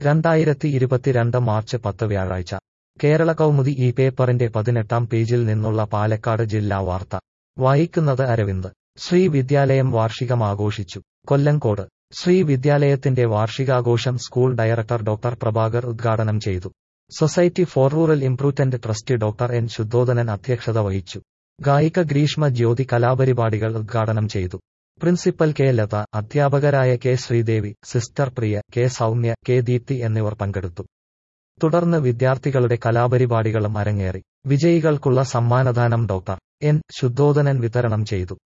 രണ്ടായിരത്തി ഇരുപത്തിരണ്ട് മാർച്ച് പത്ത് വ്യാഴാഴ്ച കേരള കൗമുദി ഈ പേപ്പറിന്റെ പതിനെട്ടാം പേജിൽ നിന്നുള്ള പാലക്കാട് ജില്ലാ വാർത്ത വായിക്കുന്നത് അരവിന്ദ് ശ്രീ വിദ്യാലയം വാർഷികം ആഘോഷിച്ചു കൊല്ലങ്കോട് ശ്രീ വിദ്യാലയത്തിന്റെ വാർഷികാഘോഷം സ്കൂൾ ഡയറക്ടർ ഡോക്ടർ പ്രഭാകർ ഉദ്ഘാടനം ചെയ്തു society for rural improvement trustee doctor N Suddhodanan അധ്യക്ഷത വഹിച്ചു ഗായിക ഗ്രീഷ്മ ജ്യോതി കലാപരിപാടികൾ ഉദ്ഘാടനം ചെയ്തു പ്രിൻസിപ്പൽ കെ ലത അധ്യാപകരായ K Sreedevi sister Priya K Soumya K Deepthi എന്നിവർ പങ്കെടുത്തു തുടർന്ന് വിദ്യാർത്ഥികളുടെ കലാപരിപാടികളും അരങ്ങേറി വിജയികൾക്കുള്ള സമ്മാനദാനം ഡോക്ടർ എൻ ശുദ്ധോദനൻ വിതരണം ചെയ്തു